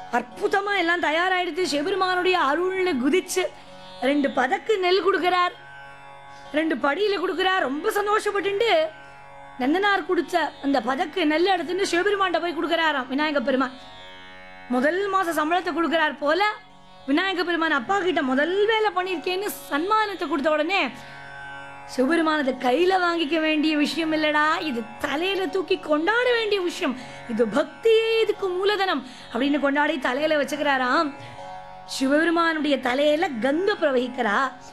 அற்புதமா எல்லாம் தயாராயிடுத்து சிவபெருமானுடைய அருள்னு குதிச்சு ரெண்டு பதக்கு நெல் கொடுக்கிறார் ரெண்டு படியில கொடுக்கிறார் ரொம்ப சந்தோஷப்பட்டுண்டு நந்தனார் கொடுத்த அந்த பதக்கு நெல் எடுத்துட்டு சிவபெருமான்கிட்ட போய் கொடுக்குறாராம் விநாயக பெருமான் முதல் மாச சம்பளத்தை கொடுக்குறார் போல விநாயக பெருமான் அப்பா கிட்ட முதல் வேலை பண்ணியிருக்கேன்னு சன்மானத்தை கொடுத்த உடனே சிவபெருமானதை கையில வாங்கிக்க வேண்டிய விஷயம் இல்லடா இது தலையில தூக்கி கொண்டாட வேண்டிய விஷயம் இது பக்தியே இதுக்கு மூலதனம் அப்படின்னு கொண்டாடி தலையில வச்சுக்கிறாராம் சிவபெருமானுடைய தலையில கங்கை பிரவகிக்கிறா